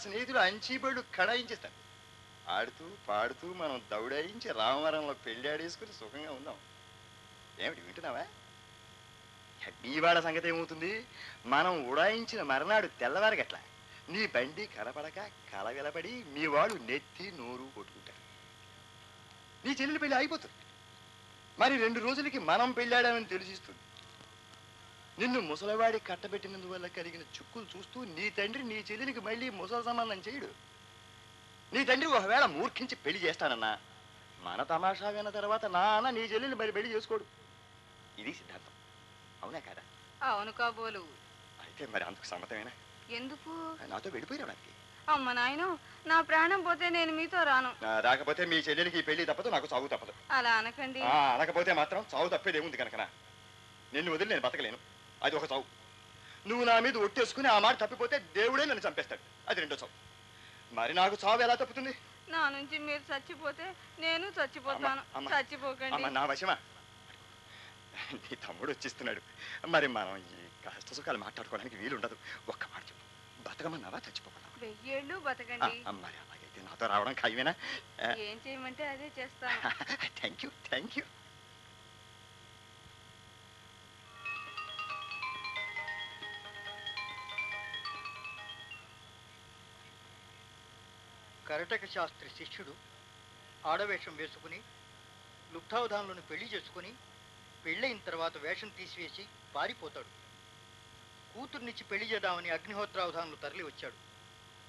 స్నేహితులు అంచీబళ్ళు కడాయించేస్తారు ఆడుతూ పాడుతూ మనం దౌడాయించి రామవరంలో పెళ్లి ఆడేసుకుని సుఖంగా ఉందాం ఏమిటి వింటున్నావా మీ వాళ్ళ సంగతి ఏమవుతుంది మనం ఉడాయించిన మరనాడు తెల్లవారగట్ల నీ బండి కనపడక కలగలపడి మీ వాళ్ళు నెత్తి నోరు కొట్టుకుంటారు నీ చెల్లెలి పెళ్లి అయిపోతుంది మరి రెండు రోజులకి మనం పెళ్ళాడామని తెలిసిస్తుంది నిన్ను ముసలివాడి కట్టబెట్టినందువల్ల కలిగిన చుక్కులు చూస్తూ నీ తండ్రి నీ చెల్లెలికి మళ్ళీ ముసలి సంబంధం చేయడు నీ తండ్రి ఒకవేళ మూర్ఖించి పెళ్లి చేస్తానన్నా మన తమాషా విన్న తర్వాత నాన్న నీ చెల్లెలు మరి పెళ్లి చేసుకోడు ఇది సిద్ధాంతం అవునా కాదా అవును కాబోలు అయితే మరి అందుకు సమ్మతమేనా ఎందుకు నాతో వెళ్ళిపోయి రావడానికి అమ్మ నాయను నా ప్రాణం పోతే నేను మీతో రాను ఆ, రాకపోతే మీ చెల్లెలికి ఈ పెళ్లి తప్పదు నాకు చావు తప్పదు అలా అనకండి ఆ, అనకపోతే మాత్రం చావు తప్పేది ఏముంది కనుకనా నిన్ను వదిలి నేను బతకలేను అది ఒక చావు నువ్వు నా మీద ఒట్టేసుకుని ఆ మాట తప్పిపోతే దేవుడే నన్ను చంపేస్తాడు అది రెండో చావు మరి నాకు చావు ఎలా తప్పుతుంది నా నుంచి మీరు చచ్చిపోతే నేను చచ్చిపోతాను అమ్మ, అమ్మ, చచ్చిపోకండి అమ్మ నా వశమా నీ తమ్ముడు వచ్చిస్తున్నాడు మరి మనం ఈ కష్ట సుఖాలు మాట్లాడుకోవడానికి వీలుండదు ఒక్క మాట చెప్పు బతకమన్నావా చచ్చిపోమన్నావా వెయ్యేళ్ళు ఆ, బతకండి ఆ, మరి అలాగైతే నాతో రావడం ఖాయమేనా ఏం చేయమంటే అదే చేస్తాను thank you thank you Karataka Shastri శిష్యుడు ఆడవేషం వేసుకుని లుప్తావధానులను పెళ్లి చేసుకుని పెళ్ళయిన తర్వాత వేషం తీసివేసి పారిపోతాడు కూతుర్నిచ్చి పెళ్లి చేద్దామని అగ్నిహోత్రావధానులు తరలి వచ్చాడు